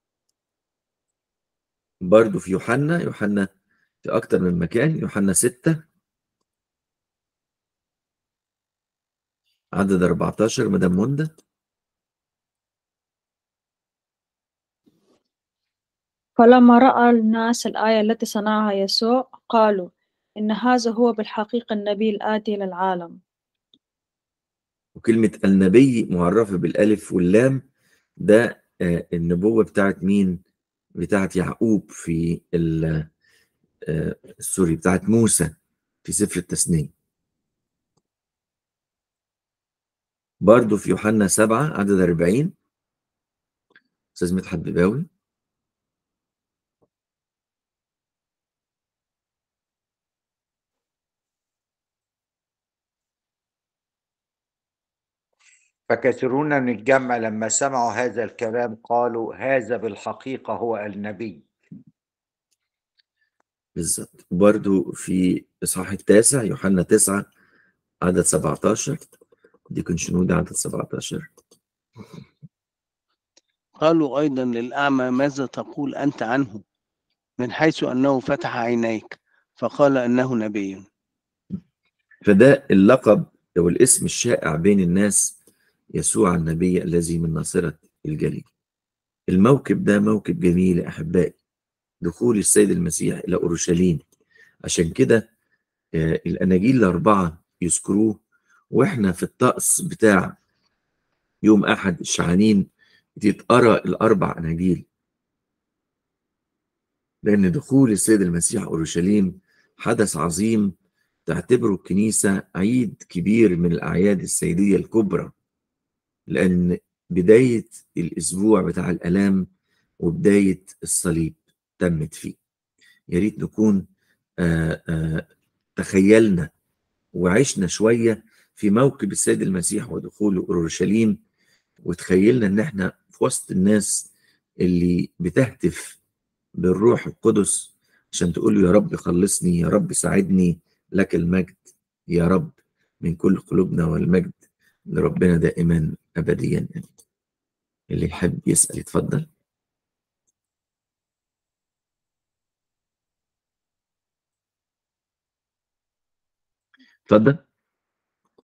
برضو في يوحنا يوحنا في أكتر من مكان يوحنا 6 عدد 14 مدام منى فلما رأى الناس الآية التي صنعها يسوع قالوا إن هذا هو بالحقيقة النبي الآتي إلى العالم وكلمة النبي معرفة بالألف واللام ده آه، النبوة بتاعت مين؟ بتاعت يعقوب في ال- آه، سوري بتاعت موسى في سفر التثنية برضو في يوحنا 7 عدد 40 أستاذ مدحت بباوي فكثيرون من الجمع لما سمعوا هذا الكلام قالوا هذا بالحقيقة هو النبي بالظبط برضو في إصحاح التاسع يوحنا 9 عدد 17 دي كنت شنودة عدد 17 قالوا أيضا للأعمى ماذا تقول أنت عنه من حيث أنه فتح عينيك فقال أنه نبي فده اللقب أو الاسم الشائع بين الناس يسوع النبي الذي من ناصرة الجليل الموكب ده موكب جميل يا أحبائي دخول السيد المسيح إلى أورشليم عشان كده آه، الأناجيل الأربعة يذكروه وإحنا في الطقس بتاع يوم أحد الشعانين بتتقرأ الأربع أناجيل لأن دخول السيد المسيح أورشليم حدث عظيم تعتبره الكنيسة عيد كبير من الأعياد السيدية الكبرى لأن بداية الأسبوع بتاع الآلام وبداية الصليب تمت فيه يا ريت نكون آه، آه، تخيلنا وعشنا شوية في موكب السيد المسيح ودخوله أورشليم وتخيلنا إن إحنا في وسط الناس اللي بتهتف بالروح القدس عشان تقول له يا رب خلصني يا رب ساعدني لك المجد يا رب من كل قلوبنا والمجد لربنا دائما أبديا يعني. اللي يحب يسأل يتفضل اتفضل